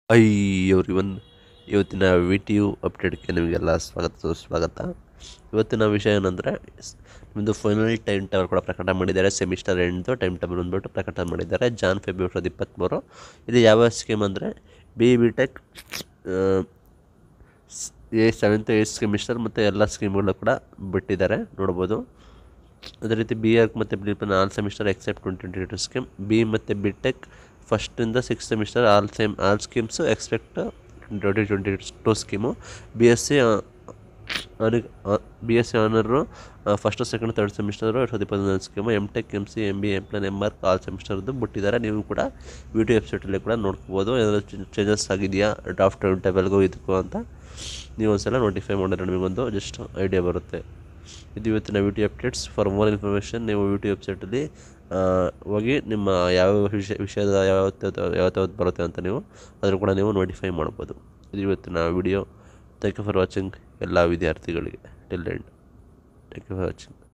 I ಇವನ್ ಇವತ್ತಿನ V T U ಅಪ್ಡೇಟ್ಗೆ ನಿಮಗೆಲ್ಲ ಸ್ವಾಗತ ಸುಸ್ವಾಗತ ಇವತ್ತಿನ ವಿಷಯ ಏನಂದರೆ ನಿಮ್ಮದು ಫೈನಲ್ ಟೈಮ್ ಟೇಬಲ್ ಕೂಡ ಪ್ರಕಟ ಮಾಡಿದ್ದಾರೆ ಸೆಮಿಸ್ಟರ್ ಎಂಡ್ದು ಟೈಮ್ ಟೇಬಲ್ ಬಂದುಬಿಟ್ಟು ಪ್ರಕಟ ಮಾಡಿದ್ದಾರೆ ಜಾನ್ ಫೆಬ್ರವರಿ ಸಾವಿರದ ಇಪ್ಪತ್ತ್ಮೂರು ಇದು ಯಾವ ಸ್ಕೀಮ್ ಅಂದರೆ B B tech a seventh eight semester ಮತ್ತು ಎಲ್ಲ ಸ್ಕೀಮ್ಗಳು ಕೂಡ ಬಿಟ್ಟಿದ್ದಾರೆ ನೋಡ್ಬೋದು ಅದೇ ರೀತಿ ಬಿ ಆರ್ಕ್ ಮತ್ತು B P all semester except twenty twenty two scheme B ಮತ್ತು ಬಿ ಟೆಕ್ ಫಸ್ಟಿಂದ six semester all same all schemes expect twenty twenty two scheme B S C B S C honours first second third semester ಎರಡು ಸಾವಿರದ ಇಪ್ಪತ್ತೊಂದು scheme M tech M C M B M ಪ್ಲನ್ M arch all ಸೆಮಿಸ್ಟರ್ದು ಬಿಟ್ಟಿದ್ದಾರೆ ನೀವು ಕೂಡ V T ವೆಬ್ಸೈಟಲ್ಲಿ ಕೂಡ ನೋಡ್ಕೋಬೋದು ಏನಾದರೂ ಚೇಂಜಸ್ ಆಗಿದೆಯಾ ಡ್ರಾಫ್ಟ್ ಟೈಮ್ ಟೇಬಲ್ಗೂ ಇದಕ್ಕೂ ಅಂತ ನೀವು ಒಂದ್ಸಲ ನೋಟಿಫೈ ಮಾಡಿದ್ರೆ ನಿಮಗೊಂದು ಜಸ್ಟ್ ಐಡಿಯಾ ಬರುತ್ತೆ ಇದು ಇವತ್ತಿನ V T updates for more information ನೀವು ವಿ ಟಿ ವೆಬ್ಸೈಟಲ್ಲಿ ಹೋಗಿ ನಿಮ್ಮ ಯಾವ ವಿಷಯ ವಿಷಯದ ಯಾವತ್ತು ಯಾವತ್ತಾವತ್ತು ಬರುತ್ತೆ ಅಂತ ನೀವು ಅದ್ರ ಕೂಡ ನೀವು ನೋಟಿಫೈ ಮಾಡ್ಬೋದು ಇದು ಇವತ್ತಿನ video thank you for watching ಎಲ್ಲ ವಿದ್ಯಾರ್ಥಿಗಳಿಗೆ till end thank you for watching